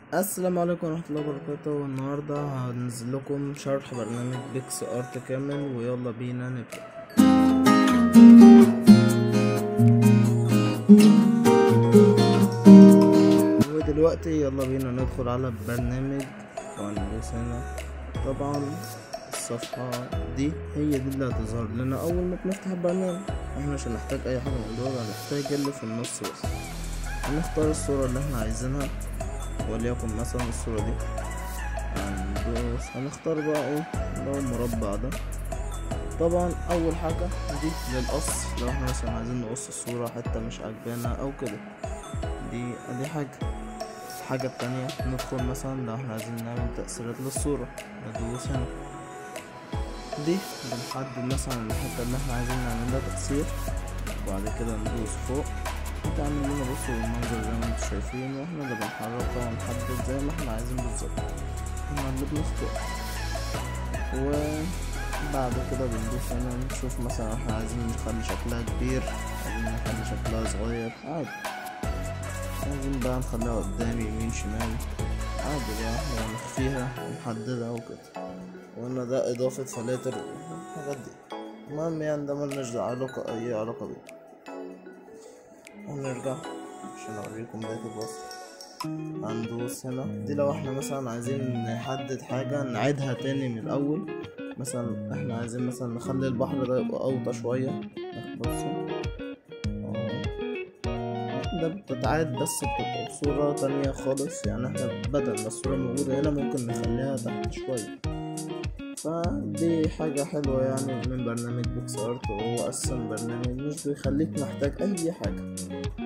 السلام عليكم ورحمة الله وبركاته والنهاردة هنزل لكم شرح برنامج بيكس ارت كامل ويلا بينا نبدأ ودلوقتي يلا بينا ندخل على البرنامج وهندوس هنا طبعا الصفحة دي هي دي اللي هتظهر لنا أول ما بنفتح البرنامج احنا مش هنحتاج أي حاجة من دول هنحتاج اللي في النص بس هنختار الصورة اللي احنا عايزينها وليكن مثلا الصورة دي هندوس هنختار بقى ايه اللي هو المربع ده طبعا اول حاجة دي للقص لو احنا مثلا عايزين نقص الصورة حتة مش عاجبانا او كده دي دي حاجة الحاجة التانية ندخل مثلا لو احنا عايزين نعمل تأثيرات للصورة ندوس هنا دي بنحدد مثلا الحتة اللي احنا عايزين نعملها تأثير وبعد كده ندوس فوق تعمل لنا بصوا المنظر زي ما انتوا شايفين واحنا اللي بنحركها ونحدد زي ما احنا عايزين بالظبط احنا اللي بنختار وبعد كده بندوس هنا نشوف مثلا احنا عايزين نخلي شكلها كبير عايزين نخلي شكلها صغير عادي عايزين بقى نخليها قدام يمين شمال عادي بقى احنا نخفيها ونحددها وكده وقلنا ده اضافة فلاتر والحاجات دي المهم يعني ده ملناش علاقة اي علاقة بيه ونرجع عشان اوريكم بقية الوصف هندوس هنا دي لو احنا مثلا عايزين نحدد حاجة نعيدها تاني من الأول مثلا احنا عايزين مثلا نخلي البحر ده يبقى أوطى شوية بصوا ده بتتعاد بس بتبقى بصورة تانية خالص يعني احنا بدل ما الصورة موجودة هنا ممكن نخليها تحت شوية فدي حاجة حلوة يعني من برنامج بيكس ارت وهو اصلا برنامج مش بيخليك محتاج اي حاجة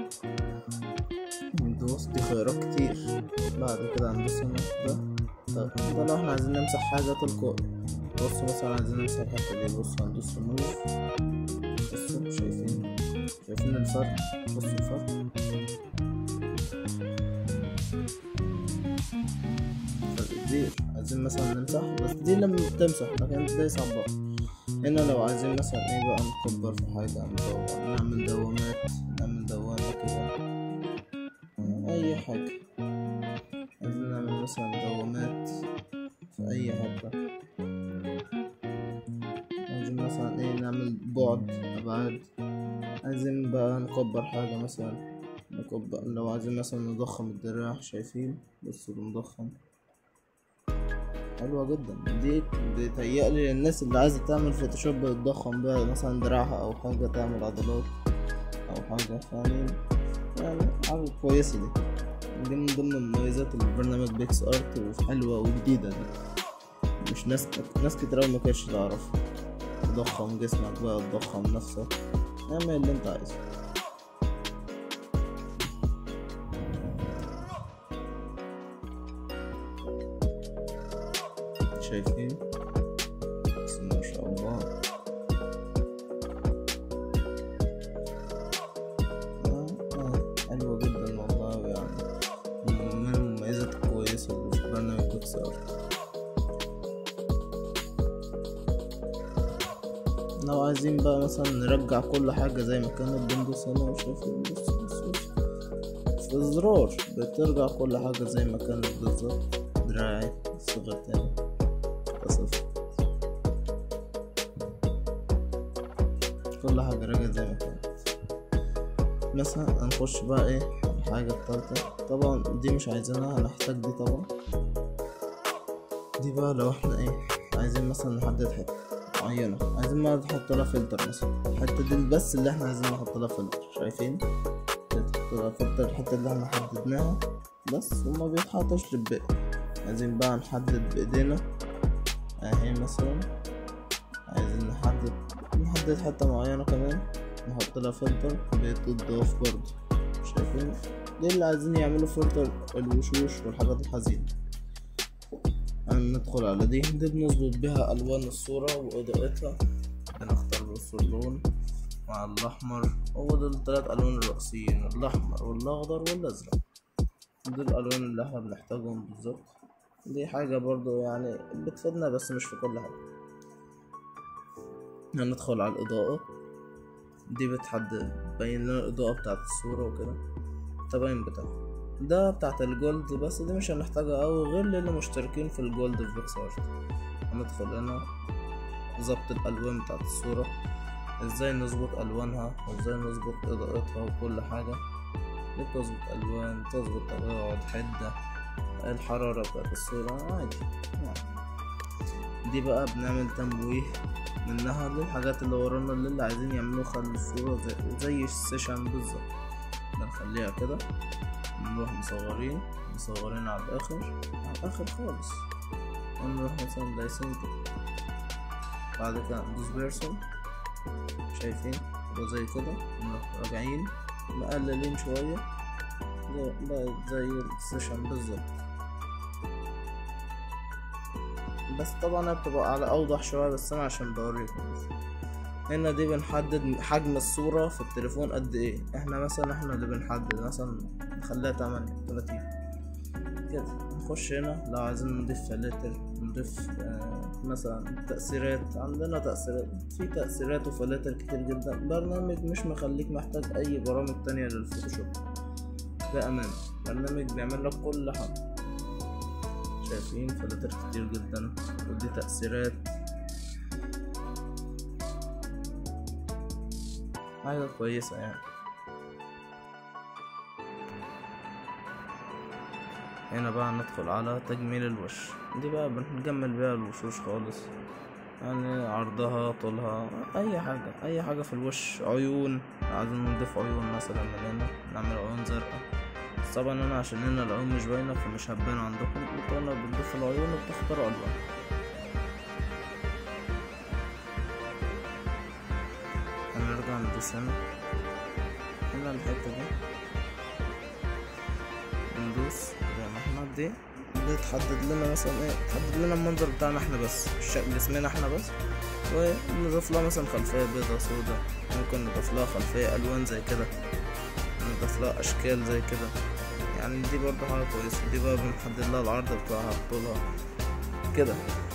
ندوس دي خيارات كتير بعد كده هندوس هنا ده طب ده لو احنا عايزين نمسح حاجة تلقائي بصوا مثلا عايزين نمسح الحتة دي بصوا هندوس ريموف بصوا شايفين شايفين الفرق بصوا الفرق فرق كبير عايزين مثلا نمسح بس دي لما بتمسح لكن ده يصعب بقى هنا لو عايزين مثلا ايه بقى نكبر في حاجة ندور نعمل دوامات نعمل دوامة كده أي حاجة عايزين نعمل مثلا دوامات في أي حتة عايزين مثلا ايه نعمل بعد أبعاد عايزين بقى نكبر حاجة مثلا نكبر لو عايزين مثلا نضخم الدراع شايفين بصوا بنضخم حلوة جدا دي بتهيألي للناس اللي عايزة تعمل فوتوشوب بتضخم بقى مثلا دراعها أو حاجة تعمل عضلات أو حاجة فاهمين يعني حاجة كويسة دي دي من ضمن مميزات البرنامج بيكس ارت وحلوة وجديدة دي مش ناس ناس كتير أوي مكانتش تعرف تضخم جسمك بقى تضخم نفسك اعمل اللي انت عايزه شايفين بسم الله ما شاء الله آه، آه، حلوة جدا والله يعني من المميزات الكويسة اللي في برنامج بيكس ارت لو عايزين بقى مثلا نرجع كل حاجة زي ما كانت بندوس هنا وشايفين بص بص بص في الزرار بترجع كل حاجة زي ما كانت بالظبط دراعي صغر تاني صفر كل حاجة رجعت زي ما كانت مثلا هنخش بقى ايه الحاجة التالتة طبعا دي مش عايزينها هنحتاج دي طبعا دي بقى لو احنا ايه عايزين مثلا نحدد حتة معينة عايزين بقى نحط لها فلتر مثلا الحتة دي بس اللي احنا عايزين نحط لها فلتر شايفين نحط لها فلتر الحتة اللي احنا حددناها بس وما بيتحطش للباقي عايزين بقى نحدد بايدينا اهي مثلا عايزين نحدد نحدد حتة معينة كمان نحط لها فلتر بتضاف برضه شايفين دي اللي عايزين يعملوا فلتر الوشوش والحاجات الحزينة ندخل على دي دي بنظبط بيها ألوان الصورة وإضاءتها بنختار بص اللون مع الأحمر هو دول التلات ألوان الرئيسيين الأحمر والأخضر والأزرق دول الألوان اللي احنا بنحتاجهم بالظبط دي حاجة برضو يعني بتفيدنا بس مش في كل حاجة هندخل على الإضاءة دي بتحدد تبين لنا الإضاءة بتاعت الصورة وكده التباين بتاعها ده بتاعت الجولد بس دي مش هنحتاجها أوي غير للي مشتركين في الجولد في بيكسارت هندخل هنا ظبط الألوان بتاعت الصورة ازاي نظبط ألوانها وازاي نظبط إضاءتها وكل حاجة دي تظبط ألوان تظبط تباعد حدة الحرارة بتاعت الصورة عادي يعني. دي بقى بنعمل تمويه منها للحاجات اللي ورانا اللي, اللي عايزين يعملوا خلي الصورة زي, زي السيشن بالظبط بنخليها كده نروح مصغرين مصغرين على الآخر على الآخر خالص ونروح مثلا دايسين كده بعد كده ندوس بيرسون شايفين وزي كده نروح راجعين مقللين شوية بقت زي السيشن بالظبط بس طبعا بتبقى على اوضح شويه بس انا عشان بوريكم بس هنا دي بنحدد حجم الصورة في التليفون قد ايه احنا مثلا احنا اللي بنحدد مثلا نخليها تمانية تلاتين كده نخش هنا لو عايزين نضيف فلاتر نضيف آه مثلا تأثيرات عندنا تأثيرات في تأثيرات وفلاتر كتير جدا برنامج مش مخليك محتاج أي برامج تانية للفوتوشوب بأمان برنامج بيعمل لك كل حاجة شايفين فلاتر كتير جدا ودي تأثيرات حاجة كويسة يعني هنا بقى ندخل على تجميل الوش دي بقى بنجمل بيها الوشوش خالص يعني عرضها طولها اي حاجة اي حاجة في الوش عيون عايزين نضيف عيون مثلا من هنا نعمل عيون زرقاء بس طبعا انا عشان هنا العيون مش باينة فمش هتبان عندكم انتوا هنا بتضيف العيون وبتختاروا الوان هنرجع ندوس هنا هنا الحتة دي ندوس زي ما احنا دي دي تحدد لنا مثلا ايه تحدد لنا المنظر بتاعنا احنا بس الشكل جسمنا احنا بس ونضيف لها مثلا خلفية بيضة سودا ممكن نضيف لها خلفية ألوان زي كده نضيف لها أشكال زي كده يعني دي برضه حاجة كويسة دي بقى بنحدد لها العرض بتاعها طولها كده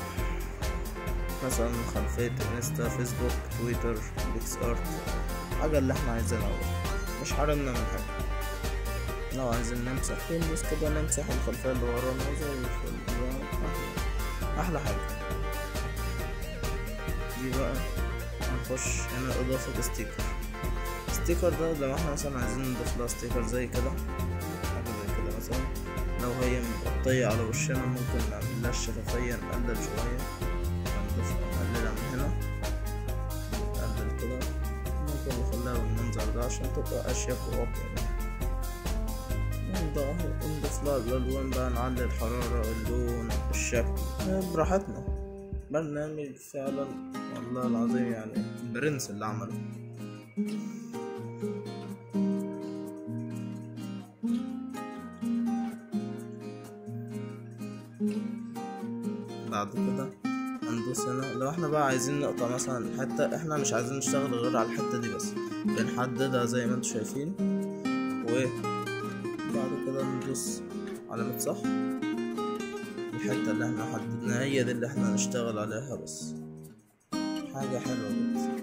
مثلا خلفية انستا فيسبوك تويتر بيكس ارت حاجة اللي احنا عايزينها بقى مش حرمنا من حاجة لو عايزين نمسح ندوس كده نمسح الخلفية اللي ورانا زي الفل أحلى, أحلى حاجة دي بقى هنخش هنا إضافة ستيكر ستيكر ده لو احنا مثلا عايزين نضيف لها ستيكر زي كده حاجة زي كده مثلا لو هي مغطية على وشنا ممكن نعمل لها الشفافية نقلل شوية نضيف نقللها من هنا نقلل كده ممكن نخليها بالمنظر ده عشان تبقى أشيك وأقوى نضيف لها الألوان بقى نعلي الحرارة اللون الشكل براحتنا برنامج فعلا والله العظيم يعني برنس اللي عمله بعد كده هندوس هنا لو احنا بقى عايزين نقطع مثلا حتة احنا مش عايزين نشتغل غير على الحتة دي بس بنحددها زي ما انتوا شايفين و بعد كده ندوس علامة صح الحتة اللي احنا حددناها هي دي اللي احنا هنشتغل عليها بس حاجة حلوة جدا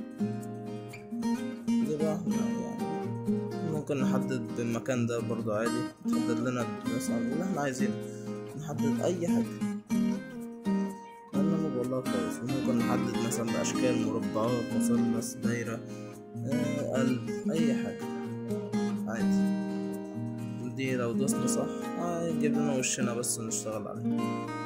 دي بقى احنا يعني ممكن نحدد بالمكان ده برضو عادي نحدد لنا مثلا اللي احنا عايزينه نحدد أي حاجة برنامج والله كويس ممكن نحدد مثلا بأشكال مربعات مثلث دايرة آه قلب أي حاجة عادي دي لو دوسنا صح هيجيب لنا وشنا بس نشتغل عليه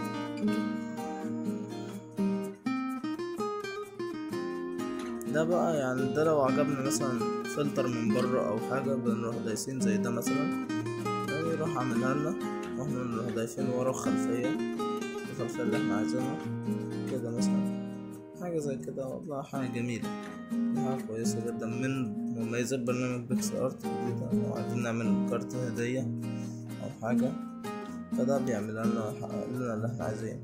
ده بقى يعني ده لو عجبنا مثلا فلتر من بره او حاجة بنروح دايسين زي ده مثلا يروح عاملها لنا واحنا نروح دايسين ورا خلفية الخلفية اللي احنا عايزينها كده مثلا حاجة زي كده والله حاجة جميلة حاجة كويسة جدا من مميزات برنامج بيكس ارت جديدة لو عايزين نعمل كارت هدية او حاجة فده بيعمل لنا لنا اللي احنا عايزينه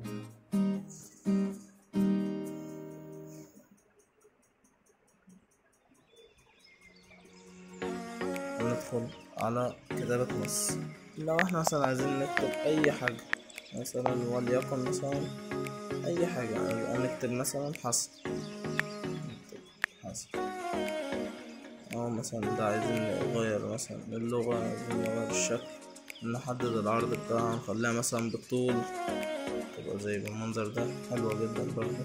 ندخل على كتابة نص لو احنا مثلا عايزين نكتب اي حاجة مثلا وليكن مثلا اي حاجة نكتب مثلا حصر نكتب حصر او مثلا ده عايزين نغير مثلا اللغة عايزين نغير الشكل نحدد العرض بتاعها نخليها مثلا بالطول تبقى زي بالمنظر ده حلوة جدا برضه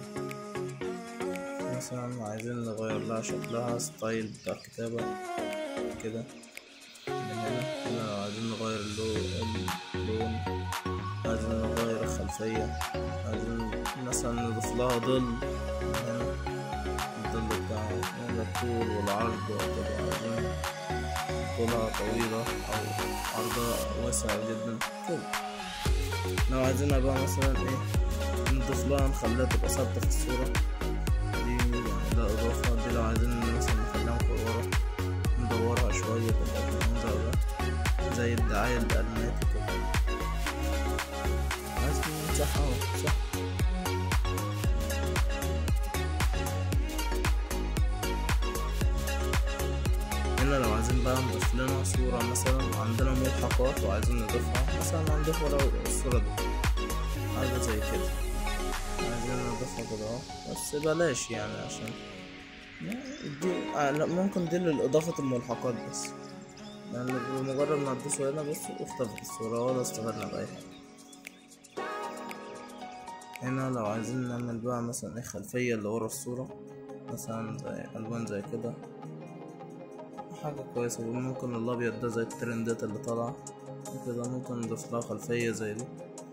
مثلا عايزين نغير لها شكلها ستايل بتاع الكتابة كده من هنا هنا لو عايزين نغير اللون اللون عايزين نغير الخلفية عايزين مثلا نضيف لها ظل من هنا الظل بتاعها هنا الطول والعرض وتبقى عايزين طولها طويلة أو عرضها واسع جدا كده لو عايزينها بقى مثلا ايه نضيف لها نخليها تبقى ثابتة في الصورة دي يعني ده إضافة دي لو عايزين مثلا نخليها مكورة ندورها شوية تبقى بالمنظر ده زي الدعاية الإعلانات كده عايز نمسحها اهو صح هنا لو عايزين بقى نضيف لنا صورة مثلا عندنا ملحقات وعايزين نضيفها مثلا هنضيف ورا الصورة دي حاجة زي كده عايزين نضيفها كده اهو بس بلاش يعني عشان دي آه لا ممكن دي لإضافة الملحقات بس يعني بمجرد ما تدوسوا هنا بس اختفت الصورة ولا استفدنا بأي حاجة هنا لو عايزين نعمل بقى مثلا ايه خلفية اللي ورا الصورة مثلا زي ألوان زي كده حاجة كويسة وممكن الأبيض ده زي الترندات اللي طالعة كده ممكن نضيف لها خلفية زي دي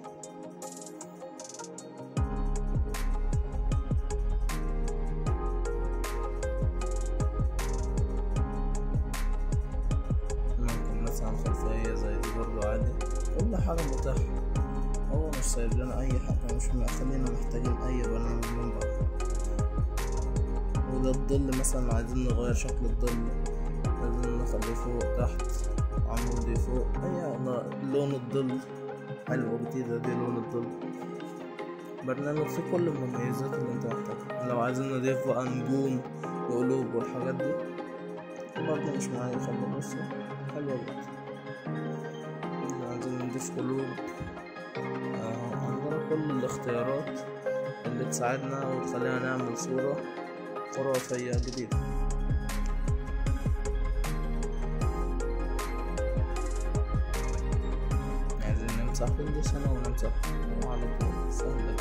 ممكن مثلا خلفية زي دي برضو عادي كل حاجة متاحة هو مش سايب لنا أي حاجة مش مخلينا محتاجين أي برنامج من بره وده الظل مثلا عايزين نغير شكل الظل عايزين نخليه فوق تحت عمودي فوق أي لون الظل حلوة جديدة دي لون الظل برنامج فيه كل المميزات اللي انت محتاجها لو عايزين نضيف بقى نجوم وقلوب والحاجات دي برضه مش معايا خلي بصوا حلوة جدا لو عايزين نضيف قلوب آه عندنا كل الاختيارات اللي تساعدنا وتخلينا نعمل صورة خرافية جديدة عايزين نمسح وندوس هنا ونمسح وعلى طول سهلة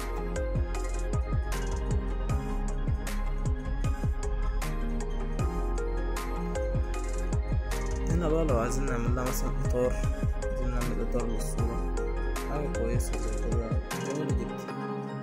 هنا بقى لو عايزين نعمل لها مثلا إطار عايزين نعمل إطار للصورة حاجة كويسة زي كده جميلة جدا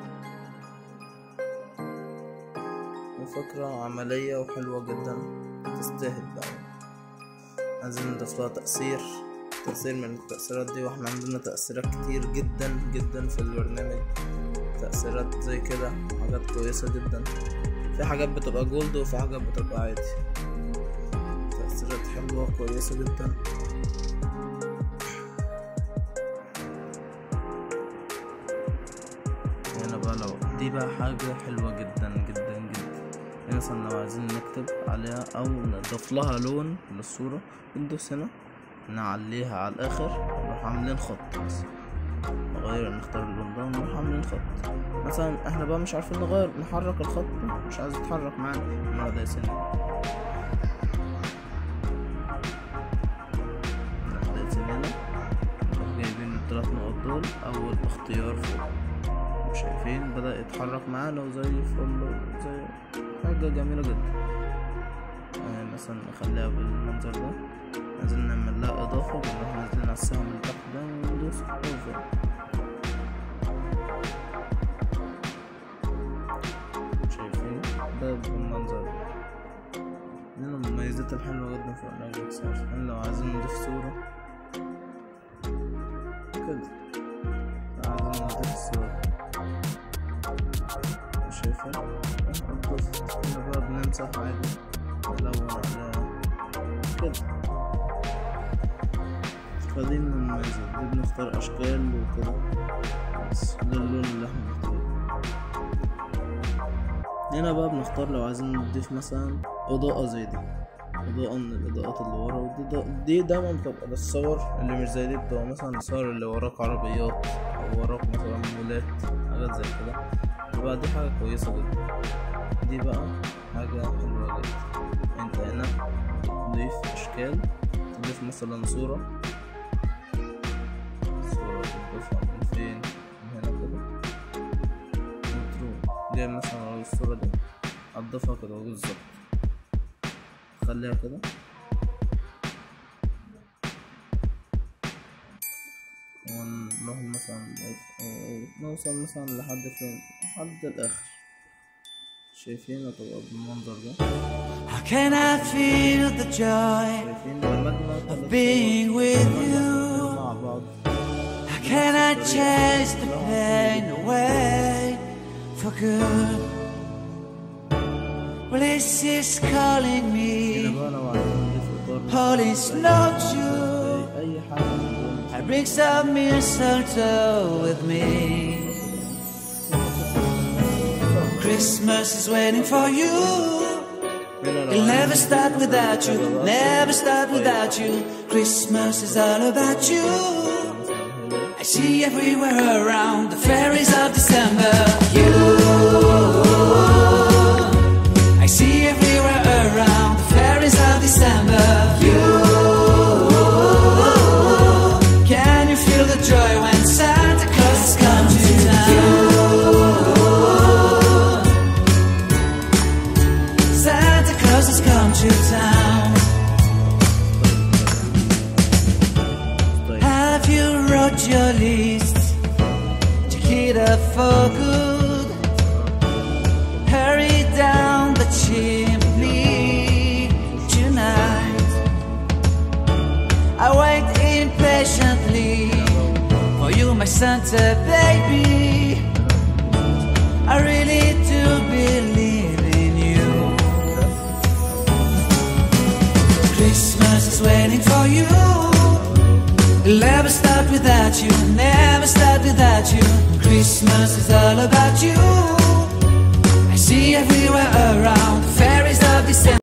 وفكرة عملية وحلوة جدا تستاهل بقى عايزين نضيف لها تأثير تأثير من التأثيرات دي واحنا عندنا تأثيرات كتير جدا جدا في البرنامج تأثيرات زي كده حاجات كويسة جدا في حاجات بتبقى جولد وفي حاجات بتبقى عادي تأثيرات حلوة كويسة جدا هنا بقى لو دي بقى حاجة حلوة جدا جدا جدا مثلا لو عايزين نكتب عليها أو نضيف لها لون للصورة ندوس هنا نعليها على الآخر نروح عاملين خط بس نغير نختار اللون ده ونروح عاملين خط مثلا احنا بقى مش عارفين نغير نحرك الخط ده مش عايز يتحرك معانا نروح دايسين نروح دايسين هنا نروح جايبين التلات نقط دول أول اختيار فوق شايفين بدأ يتحرك معانا وزي الفل زي حاجة جميلة جدا آه مثلا نخليها بالمنظر ده عايزين نعمل لها إضافة بنروح نازلين على السهم اللي تحت ده وندوس أوفر شايفين ده بالمنظر ده من المميزات الحلوة جدا في برنامج اكسار لو عايزين نضيف صورة كده عايزين نضيف صورة شايفة نضيف هنا بقى بنمسح عادي نلون عليها كده فدي من المميزات دي بنختار أشكال وكده بس ده اللون اللي احنا محتاجينه هنا بقى بنختار لو عايزين نضيف مثلا إضاءة زي دي إضاءة من الإضاءات اللي ورا ودي دا دي دايما بتبقى للصور اللي مش زي دي بتبقى مثلا الصور اللي وراك عربيات أو وراك مثلا مولات حاجات زي كده يبقى دي حاجة كويسة جدا دي بقى حاجة حلوة جدا انت هنا تضيف أشكال تضيف مثلا صورة هتضيفها من فين من هنا كده وتروح جاي مثلا على الصورة دي هتضيفها كده بالظبط خليها كده ونروح مثلا نوصل مثلا لحد فين لحد الآخر شايفين هتبقى بالمنظر ده How can I feel the joy شايفين المجمع of being with you? مع بعض How can I chase the pain away for good? Well, this is calling كده me. بقى لو عايزين نضيف إطار Holy snowshoe. أي أي حاجة من دول. I bring some mistletoe with me. Christmas is waiting for you. هنا لو It'll never عايزين start نضيف without you, حاجة بقى. never start without you. Christmas is all about you. مثلا هنا I see everywhere around the fairies of December. You, I see everywhere around the fairies of December. You, can you feel the joy when Santa Claus comes to town? Santa Claus has come to town. طيب Have you wrote your list to get up for good? Hurry down the chimney tonight. I wait impatiently for you, my Santa baby. I really do believe in you. Christmas is waiting for you. It'll never start without you, never start without you. Christmas is all about you. I see everywhere around the fairies of December.